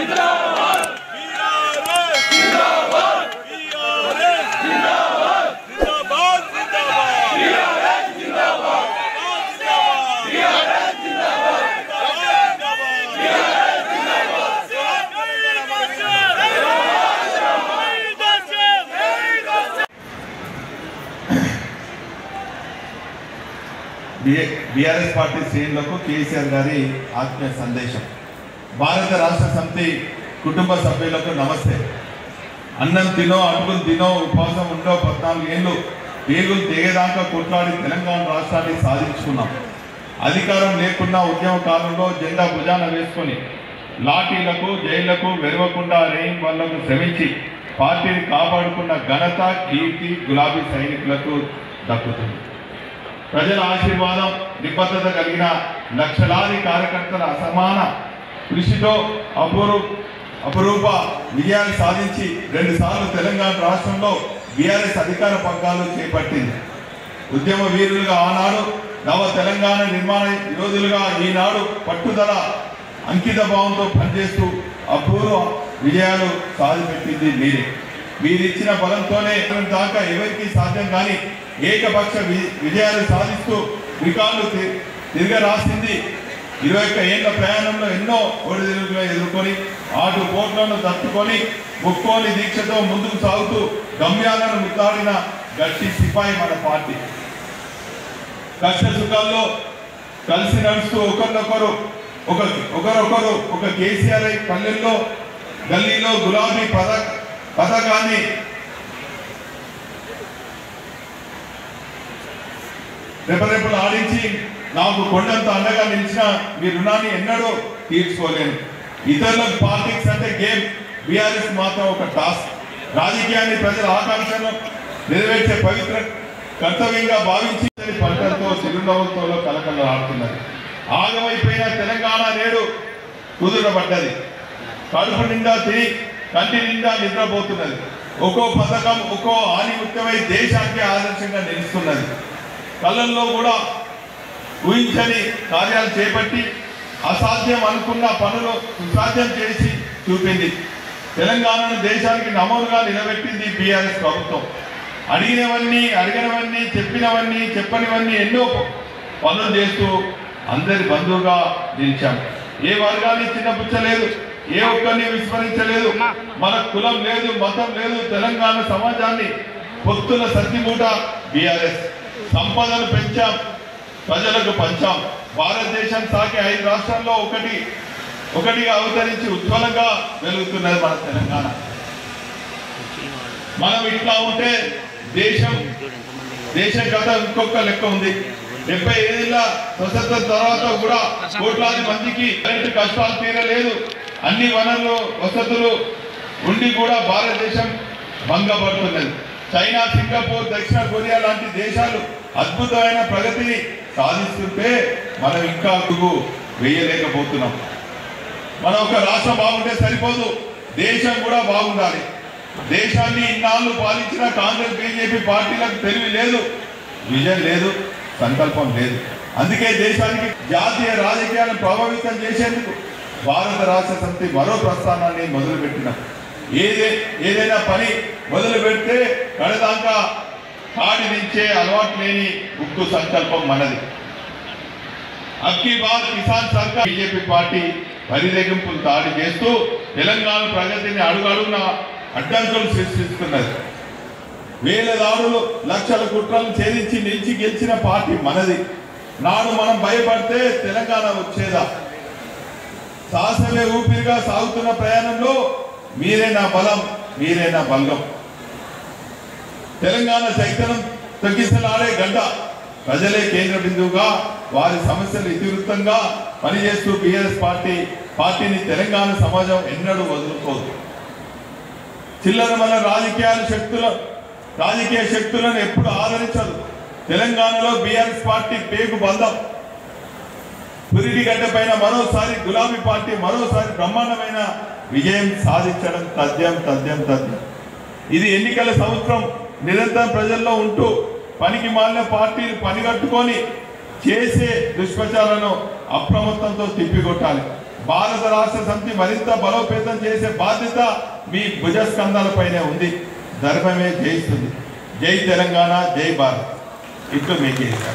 BRS party శ్రేణులకు కేసీఆర్ గారి ఆత్మీయ సందేశం భారత రాష్ట్ర సమితి కుటుంబ సభ్యులకు నమస్తే అన్నం తినో అడుగులు తినో ఉపవాసం ఉండో పద్నాలుగు ఏళ్ళు పేగులు తెగేదాకా కొట్లాడి తెలంగాణ రాష్ట్రాన్ని సాధించుకున్నాం అధికారం లేకున్నా ఉద్యమ కాలంలో జెండా భుజాన వేసుకొని లాఠీలకు జైళ్లకు వెరవకుండా రేయింగ్ వాళ్లకు శ్రమించి పార్టీని కాపాడుకున్న ఘనత కీర్తి గులాబీ సైనికులకు దక్కుతుంది ప్రజల ఆశీర్వాదం నిబద్ధత కలిగిన లక్షలాది కార్యకర్తల అసమాన కృషితో అపూర్వ అపరూప విజయాన్ని సాధించి రెండుసార్లు తెలంగాణ రాష్ట్రంలో బీఆర్ఎస్ అధికార పగ్గాలు చేపట్టింది ఉద్యమ వీరులుగా ఆనాడు నవ తెలంగాణ నిర్మాణ యోధులుగా ఈనాడు పట్టుదల అంకిత భావంతో పనిచేస్తూ అపూర్వ విజయాలు సాధిపెట్టింది మీరే మీరిచ్చిన బలంతోనే ఇక్కడి దాకా ఎవరికి సాధ్యం కాని ఏకపక్ష వి- విజయాలు సాధిస్తూ రికార్డులు తి- తిరగరాసింది ఇరవై ఒక్క ఏళ్ల ప్రయాణంలో ఎన్నో ఒడిదుడుకులు ఎదుర్కొని ఆటు పోట్లను తట్టుకొని ముక్కోని దీక్షతో ముందుకు సాగుతూ గమ్యాలను ముద్దాడిన గట్టి సిపాయి మన పార్టీ కష్ట సుఖాల్లో కలిసి నడుస్తూ ఒకరినొకరు ఒక ఒకరొకరు ఒక కేసీఆర్ పల్లెల్లో గల్లీలో గులాబీ పద పథకాన్ని రెపరెపలు ఆడించి నాకు కొండంత అండగా నిలిచిన మీ రుణాన్ని ఎన్నడూ తీర్చుకోలేను ఇతరులకు పాలిటిక్స్ అంటే గేమ్ బీఆర్ఎస్ మాత్రం ఒక టాస్క్ రాజకీయాన్ని ప్రజల ఆకాంక్షను నెరవేర్చే పవిత్ర కర్తవ్యంగా భావించి పంటలతో చిరునవ్వులతో కలకల ఆడుతున్నది ఆగమైపోయిన తెలంగాణ నేడు కుదురబడ్డది కడుపు నిండా తిని కంటి నిండా నిద్రపోతున్నది ఒక్కో పథకం ఒక్కో ఆనిముఖ్యమై దేశానికి ఆదర్శంగా నిలుస్తున్నది కళ్ళల్లో కూడా ఊహించని కార్యాలు చేపట్టి అసాధ్యం అనుకున్న పనులు సుసాధ్యం చేసి చూపింది తెలంగాణను దేశానికి నమోదుగా నిలబెట్టింది బీఆర్ఎస్ ప్రభుత్వం అడిగినవన్నీ అడిగినవన్నీ చెప్పినవన్నీ చెప్పనివన్నీ ఎన్నో పనులు చేస్తూ అందరి బంధువుగా నిలిచాం ఏ వర్గాన్ని చిన్నపుచ్చలేదు ఏ ఒక్కరిని విస్మరించలేదు మన కులం లేదు మతం లేదు తెలంగాణ సమాజాన్ని పొత్తుల సత్తిమూట బీఆర్ఎస్ సంపదను పెంచాం ప్రజలకు పంచాం భారతదేశం సాకి ఐదు రాష్ట్రాల్లో ఒకటి ఒకటిగా అవతరించి ఉజ్వలంగా వెలుగుతున్నది మన తెలంగాణ మనం ఇట్లా ఉంటే దేశం దేశం కథ ఇంకొక లెక్క ఉంది డెబ్బై ఏళ్ళ స్వతంత్రం తర్వాత కూడా కోట్లాది మందికి కరెంటు కష్టాలు తీరలేదు అన్ని వనరులు వసతులు ఉండి కూడా భారతదేశం భంగపడుతున్నది చైనా సింగపూర్ దక్షిణ కొరియా లాంటి దేశాలు అద్భుతమైన ప్రగతిని సాధిస్తుంటే మనం ఇంకా అడుగు వేయలేకపోతున్నాం మన ఒక రాష్ట్రం బాగుంటే సరిపోదు దేశం కూడా బాగుండాలి దేశాన్ని ఇన్నాళ్ళు పాలించిన కాంగ్రెస్ బీజేపీ పార్టీలకు తెలివి లేదు విజన్ లేదు సంకల్పం లేదు అందుకే దేశానికి జాతీయ రాజకీయాలను ప్రభావితం చేసేందుకు భారత రాష్ట్ర సమితి మరో ప్రస్థానాన్ని మొదలుపెట్టినాం ఏదే ఏదైనా పని మొదలు పెడితే కడదాకా కాడి నుంచే అలవాటు లేని ఉక్కు సంకల్పం మనది అక్కి బాద్ కిసాన్ సర్కార్ బీజేపీ పార్టీ పరిదెగింపులు దాడి చేస్తూ తెలంగాణ ప్రగతిని అడుగడుగున అడ్డంకులు సృష్టిస్తున్నది వేల దాడులు లక్షల కుట్రలు ఛేదించి నిలిచి గెలిచిన పార్టీ మనది నాడు మనం భయపడితే తెలంగాణ వచ్చేదా సాహసమే ఊపిరిగా సాగుతున్న ప్రయాణంలో మీరే నా బలం మీరే నా బలం తెలంగాణ చైతన్యం తగ్గించలాడే గడ్డ ప్రజలే కేంద్ర బిందువుగా వారి సమస్యలు ఇతివృత్తంగా పనిచేస్తూ బీఆర్ఎస్ పార్టీ పార్టీని తెలంగాణ సమాజం ఎన్నడూ వదులుకోదు చిల్లర మన రాజకీయాల శక్తుల రాజకీయ శక్తులను ఎప్పుడు ఆదరించదు తెలంగాణలో బీఆర్ఎస్ పార్టీ పేగు బంధం పురిటిగడ్డ పైన మరోసారి గులాబీ పార్టీ మరోసారి బ్రహ్మాండమైన విజయం సాధించడం తథ్యం తథ్యం తథ్యం ఇది ఎన్నికల సంవత్సరం నిరంతరం ప్రజల్లో ఉంటూ పనికి మాలిన పార్టీలు పనిగట్టుకొని చేసే దుష్ప్రచారాలను అప్రమత్తంతో తిప్పికొట్టాలి భారత రాష్ట్ర సమితి మరింత బలోపేతం చేసే బాధ్యత మీ భుజస్కంధాలపైనే ఉంది ధర్మమే జయిస్తుంది జై తెలంగాణ జై భారత్ ఇట్లు మీ కేసీఆర్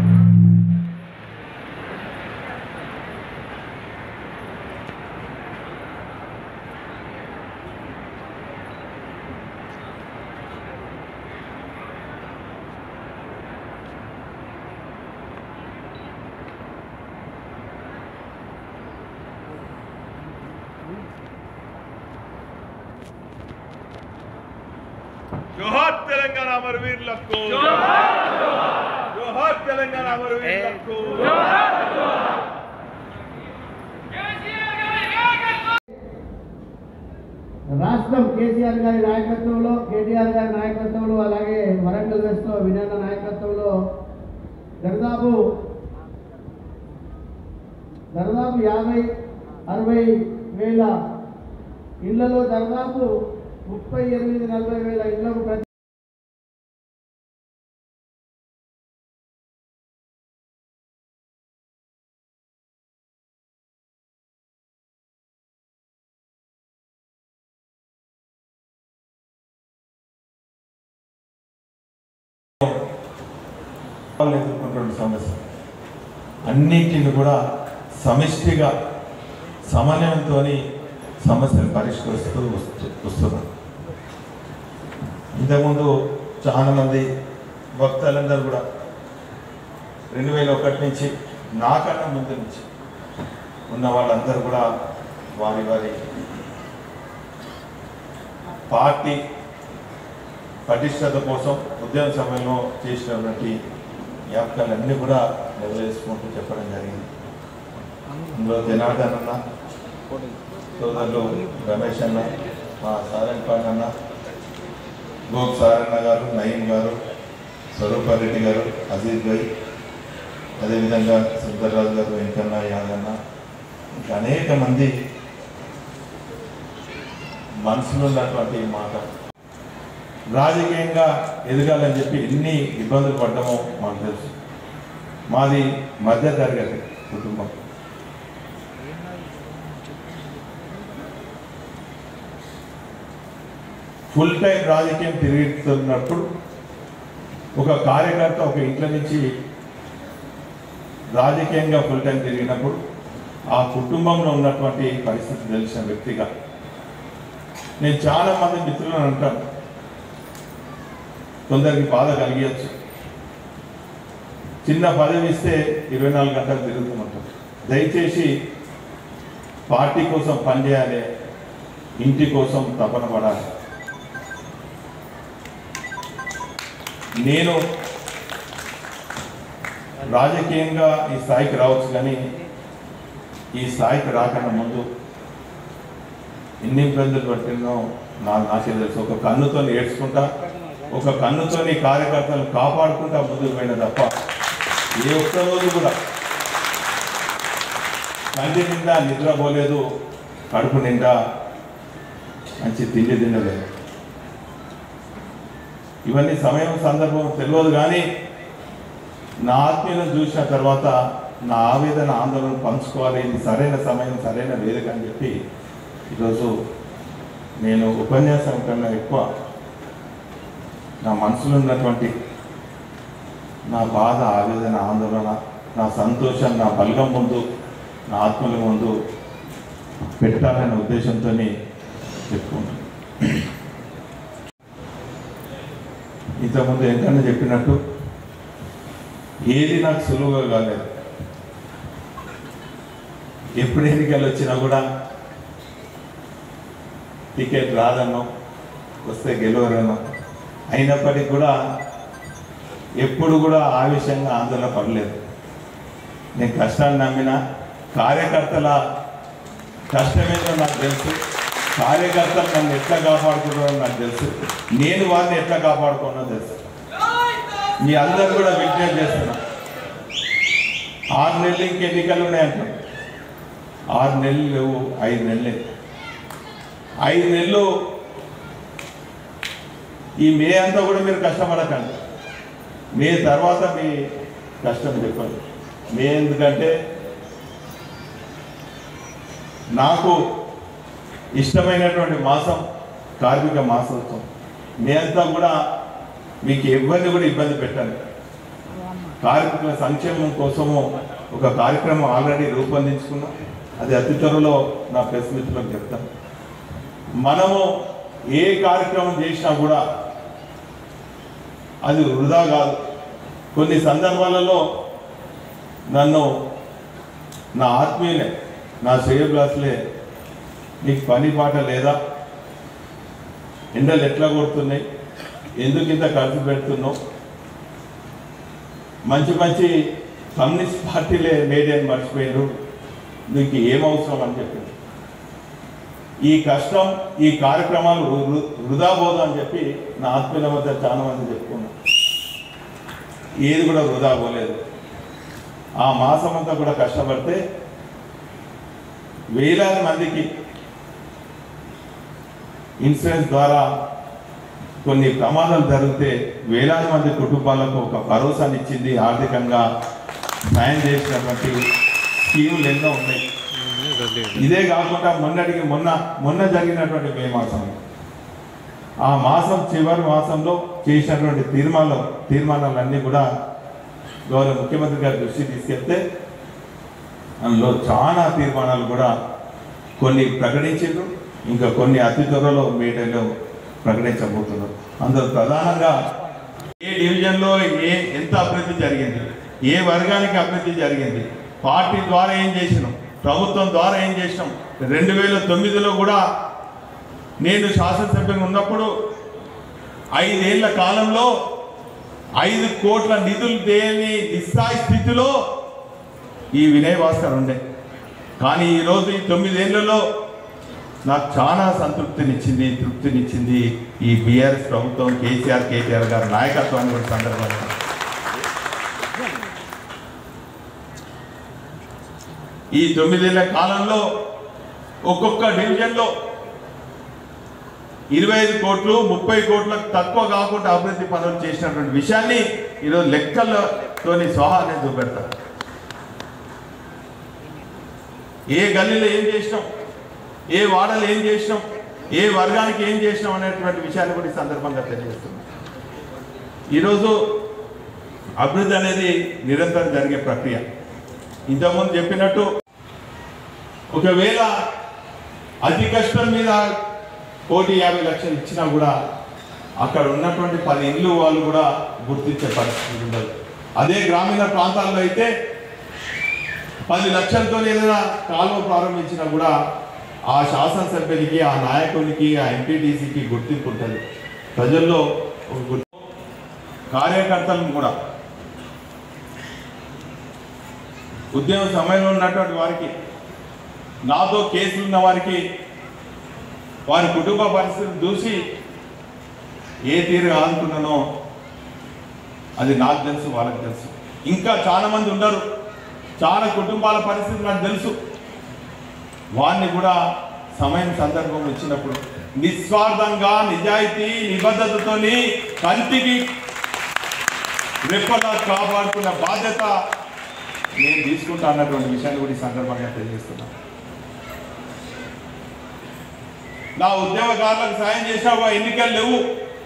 జోహార్ తెలంగాణ అమరవీరులకు జోహార్ తెలంగాణ అమరవీరులకు రాష్ట్రం కేసీఆర్ గారి నాయకత్వంలో కేటీఆర్ గారి నాయకత్వంలో అలాగే వరంగల్ వెస్ట్లో వినయన నాయకత్వంలో దాదాపు దాదాపు యాభై అరవై వేల ఇళ్లలో దాదాపు ముప్పై ఎనిమిది నలభై వేల ఇళ్లకు ప్రతి వాళ్ళు ఎదుర్కొంటున్న సమస్య అన్నింటిని కూడా సమిష్టిగా సమన్వయంతో సమస్యను పరిష్కరిస్తూ వస్తు వస్తున్నారు ఇంతకుముందు చాలా మంది భక్తులందరూ కూడా రెండు వేల ఒకటి నుంచి నాకన్నా ముందు నుంచి ఉన్న వాళ్ళందరూ కూడా వారి వారి పార్టీ పటిష్టత కోసం ఉద్యమ సమయంలో చేసినటువంటి జ్ఞాపకాలన్నీ కూడా నెరవేర్చుకుంటూ చెప్పడం జరిగింది అందులో జనార్దన్ అన్న సోదరులు రమేష్ అన్న మా సారంపాన్ అన్న గోప్ సారన్న గారు నయీం గారు స్వరూపారెడ్డి గారు అజీజ్ భాయ్ అదేవిధంగా సుందర్రాజు గారు వెంకన్న యాదన్న ఇంకా అనేక మంది మనసులో ఉన్నటువంటి మాట రాజకీయంగా ఎదగాలని చెప్పి ఎన్ని ఇబ్బందులు పడ్డామో మాకు తెలుసు మాది మధ్య తరగతి కుటుంబం ఫుల్ టైం రాజకీయం తిరుగుతున్నప్పుడు ఒక కార్యకర్త ఒక ఇంట్లో నుంచి రాజకీయంగా ఫుల్ టైం తిరిగినప్పుడు ఆ కుటుంబంలో ఉన్నటువంటి పరిస్థితి తెలిసిన వ్యక్తిగా నేను చాలా మంది మిత్రులను అంటాను కొందరికి బాధ కలిగచ్చు చిన్న పదవి ఇస్తే ఇరవై నాలుగు గంటలు తిరుగుతుంటాం దయచేసి పార్టీ కోసం పనిచేయాలి ఇంటి కోసం తపన పడాలి నేను రాజకీయంగా ఈ స్థాయికి రావచ్చు కానీ ఈ స్థాయికి రాకన్నా ముందు ఎన్ని ఇబ్బందులు పట్టినో నాకు నాకే తెలుసు ఒక కన్నుతో ఏడ్చుకుంటా ఒక కన్నుతోని కార్యకర్తలను కాపాడుకుంటా ముందుకు పోయిన తప్ప ఏ ఒక్క రోజు కూడా కంటి నిండా నిద్రపోలేదు కడుపు నిండా మంచి తిండి తినలేదు ఇవన్నీ సమయం సందర్భం తెలియదు కానీ నా ఆత్మీయులను చూసిన తర్వాత నా ఆవేదన ఆందోళన పంచుకోవాలి ఇది సరైన సమయం సరైన వేదిక అని చెప్పి ఈరోజు నేను ఉపన్యాసం కన్నా ఎక్కువ నా మనసులో ఉన్నటువంటి నా బాధ ఆవేదన ఆందోళన నా సంతోషం నా బలగం ముందు నా ఆత్మల ముందు పెట్టాలనే ఉద్దేశంతో చెప్పుకుంటాను ఇంతకుముందు ఎంకన్నా చెప్పినట్టు ఏది నాకు సులువుగా కాలేదు ఎప్పుడు ఎన్నికలు వచ్చినా కూడా టికెట్ రాదన్నో వస్తే గెలవరనో అయినప్పటికీ కూడా ఎప్పుడు కూడా ఆవేశంగా ఆందోళన పడలేదు నేను కష్టాన్ని నమ్మిన కార్యకర్తల కష్టమేదో నాకు తెలుసు కార్యకర్తలు నన్ను ఎట్లా కాపాడుకున్నారో నాకు తెలుసు నేను వారిని ఎట్లా కాపాడుకున్నా తెలుసు మీ అందరు కూడా విజ్ఞప్తి చేస్తున్నా ఆరు నెలలు ఇంక ఎన్నికలు ఉన్నాయంటారు ఆరు నెలలు లేవు ఐదు నెలలే ఐదు నెలలు ఈ మే అంతా కూడా మీరు కష్టపడకండి మే తర్వాత మీ కష్టం చెప్పండి మే ఎందుకంటే నాకు ఇష్టమైనటువంటి మాసం కార్మిక మాసోత్సవం నేనంతా కూడా మీకు ఎవరిని కూడా ఇబ్బంది పెట్టాను కార్మికుల సంక్షేమం కోసము ఒక కార్యక్రమం ఆల్రెడీ రూపొందించుకున్నాం అది అతి త్వరలో నా ప్రెస్ మిత్రులకు చెప్తాను మనము ఏ కార్యక్రమం చేసినా కూడా అది వృధా కాదు కొన్ని సందర్భాలలో నన్ను నా ఆత్మీయులే నా శ్రేయబ్లాసులే నీకు పని పాట లేదా ఎండలు ఎట్లా కొడుతున్నాయి ఎందుకు ఇంత ఖర్చు పెడుతున్నావు మంచి మంచి కమ్యూనిస్ట్ పార్టీలే మేడని మర్చిపోయారు నీకు ఏం అవసరం అని చెప్పింది ఈ కష్టం ఈ కార్యక్రమాలు వృ- వృ- వృధా పోదు అని చెప్పి నా ఆత్మీయుల మధ్య చాలా మంది చెప్పుకున్నాను ఏది కూడా వృధా పోలేదు ఆ మాసం అంతా కూడా కష్టపడితే వేలాది మందికి ఇన్సూరెన్స్ ద్వారా కొన్ని ప్రమాదాలు జరిగితే వేలాది మంది కుటుంబాలకు ఒక భరోసాని ఇచ్చింది ఆర్థికంగా సాయం చేసినటువంటి స్కీములు ఎన్నో ఉన్నాయి ఇదే కాకుండా మొన్నటికి మొన్న మొన్న జరిగినటువంటి మే మాసంలో ఆ మాసం చివరి మాసంలో చేసినటువంటి తీర్మానం తీర్మానాలన్నీ కూడా గౌరవ ముఖ్యమంత్రి గారి దృష్టికి తీసుకెళ్తే అందులో చాలా తీర్మానాలు కూడా కొన్ని ప్రకటించారు ఇంకా కొన్ని అతి త్వరలో మీడియాలో ప్రకటించబోతున్నారు అందులో ప్రధానంగా ఏ డివిజన్లో ఏ ఎంత అభివృద్ధి జరిగింది ఏ వర్గానికి అభివృద్ధి జరిగింది పార్టీ ద్వారా ఏం చేసినాం ప్రభుత్వం ద్వారా ఏం చేసినాం రెండు వేల తొమ్మిదిలో కూడా నేను శాసనసభ్యంగా ఉన్నప్పుడు ఐదేళ్ల కాలంలో ఐదు కోట్ల నిధులు దేని నిస్సాయి స్థితిలో ఈ వినయ్ భాస్కర్ ఉండే కానీ ఈరోజు ఈ తొమ్మిదేళ్లలో నాకు చాలా సంతృప్తినిచ్చింది తృప్తినిచ్చింది ఈ బీఆర్ఎస్ ప్రభుత్వం కేసీఆర్ కేటీఆర్ గారి నాయకత్వాన్ని కూడా సందర్భంగా ఈ తొమ్మిదేళ్ల కాలంలో ఒక్కొక్క డివిజన్లో ఇరవై ఐదు కోట్లు ముప్పై కోట్లకు తక్కువ కాకుండా అభివృద్ధి పనులు చేసినటువంటి విషయాన్ని ఈరోజు లెక్కలతోని సహా నేను చూపెడతాను ఏ గల్లీలో ఏం చేసినాం ఏ వాడలో ఏం చేసినాం ఏ వర్గానికి ఏం చేసినాం అనేటువంటి విషయాన్ని కూడా ఈ సందర్భంగా తెలియజేస్తున్నాం ఈరోజు అభివృద్ధి అనేది నిరంతరం జరిగే ప్రక్రియ ఇంతకుముందు చెప్పినట్టు ఒకవేళ అతి కష్టం మీద కోటి యాభై లక్షలు ఇచ్చినా కూడా అక్కడ ఉన్నటువంటి పది ఇళ్ళు వాళ్ళు కూడా గుర్తించే పరిస్థితి ఉండదు అదే గ్రామీణ ప్రాంతాల్లో అయితే పది లక్షలతో ఏదైనా కాలువ ప్రారంభించినా కూడా ఆ శాసనసభ్యునికి ఆ నాయకునికి ఆ ఎంపీటీసీకి గుర్తింపు ఉంటుంది ప్రజల్లో ఒక గుర్తు కార్యకర్తలను కూడా ఉద్యమ సమయంలో ఉన్నటువంటి వారికి నాతో కేసులు ఉన్న వారికి వారి కుటుంబ పరిస్థితిని చూసి ఏ తీరు అనుకున్నానో అది నాకు తెలుసు వాళ్ళకి తెలుసు ఇంకా చాలా మంది ఉండరు చాలా కుటుంబాల పరిస్థితి నాకు తెలుసు వారిని కూడా సమయం సందర్భం వచ్చినప్పుడు నిస్వార్థంగా నిజాయితీ నిబద్ధతతోని కంటికి రెప్పలా కాపాడుకున్న బాధ్యత నేను తీసుకుంటా అన్నటువంటి విషయాన్ని కూడా ఈ సందర్భంగా తెలియజేస్తున్నా నా ఉద్యోగకారులకు సాయం చేసావా ఎన్నికలు లేవు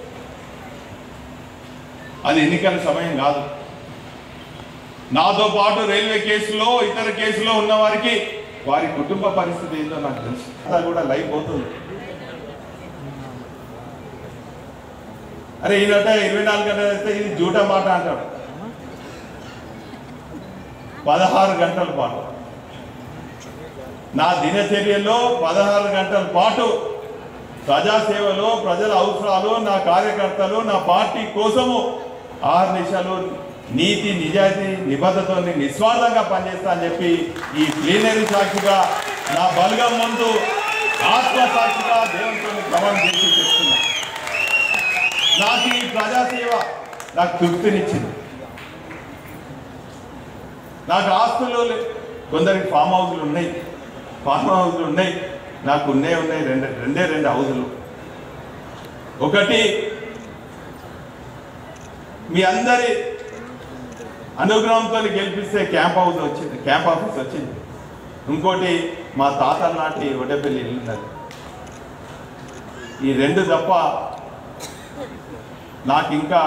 అది ఎన్నికల సమయం కాదు నాతో పాటు రైల్వే కేసులో ఇతర కేసులో ఉన్న వారికి వారి కుటుంబ పరిస్థితి ఏంటో నాకు తెలుసు అది కూడా లైవ్ పోతుంది అరే ఈయనట ఇరవై నాలుగు గంటలు వేస్తే ఇది జూట మాట అంటాడు పదహారు గంటల పాటు నా దినచర్యలో పదహారు గంటల పాటు ప్రజాసేవలో ప్రజల అవసరాలు నా కార్యకర్తలు నా పార్టీ కోసము ఆరు నిమిషాలు నీతి నిజాయితీ నిబద్ధతో నిస్వార్థంగా పనిచేస్తా అని చెప్పి ఈ ప్లీనరీ సాక్షిగా నా బలగం ముందు ఆత్మ సాక్షిగా దేవునితో ప్రమాణం చేసి చెప్తున్నా నాకు ఈ ప్రజాసేవ నాకు తృప్తినిచ్చింది నాకు ఆస్తులు లే- కొందరికి ఫామ్ హౌస్లు ఉన్నాయి ఫామ్ హౌస్లు ఉన్నాయి నాకు ఉన్నాయి ఉన్నాయి రెండు రెండే రెండు హౌజులు ఒకటి మీ అందరి అనుగ్రహంతో గెలిపిస్తే క్యాంప్ హౌస్ వచ్చింది క్యాంప్ ఆఫీస్ వచ్చింది ఇంకోటి మా తాత నాటి వడ్డపల్లి ఇల్లు ఉన్నది ఈ రెండు తప్ప నాకు ఇంకా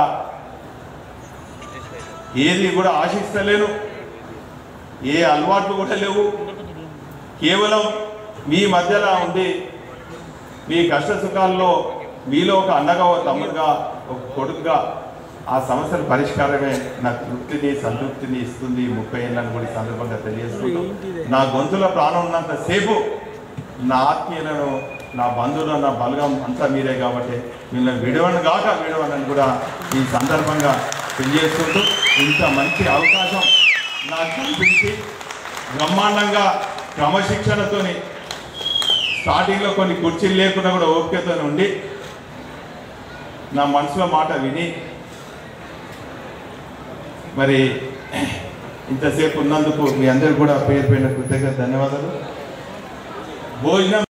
ఏది కూడా ఆశిస్తలేను ఏ అలవాట్లు కూడా లేవు కేవలం మీ మధ్యలో ఉండి మీ కష్ట సుఖాల్లో మీలో ఒక అన్నగా ఒక తమ్ముడుగా ఒక కొడుకుగా ఆ సమస్యల పరిష్కారమే నాకు తృప్తిని సంతృప్తిని ఇస్తుంది ఈ ముప్పై ఏళ్ళని కూడా ఈ సందర్భంగా తెలియజేసుకుంటూ నా గొంతులో ప్రాణం ఉన్నంత సేపు నా ఆత్మీయులను నా బంధువులు నా బలగం అంతా మీరే కాబట్టి మిమ్మల్ని విడవను గాక విడవనని కూడా ఈ సందర్భంగా తెలియజేసుకుంటూ ఇంత మంచి అవకాశం నాకు కల్పించి బ్రహ్మాండంగా క్రమశిక్షణతోని స్టార్టింగ్లో కొన్ని కుర్చీలు లేకుండా కూడా ఓపికతో ఉండి నా మనసులో మాట విని మరి ఇంతసేపు ఉన్నందుకు మీ అందరు కూడా పేరు పైన కృతజ్ఞత ధన్యవాదాలు భోజనం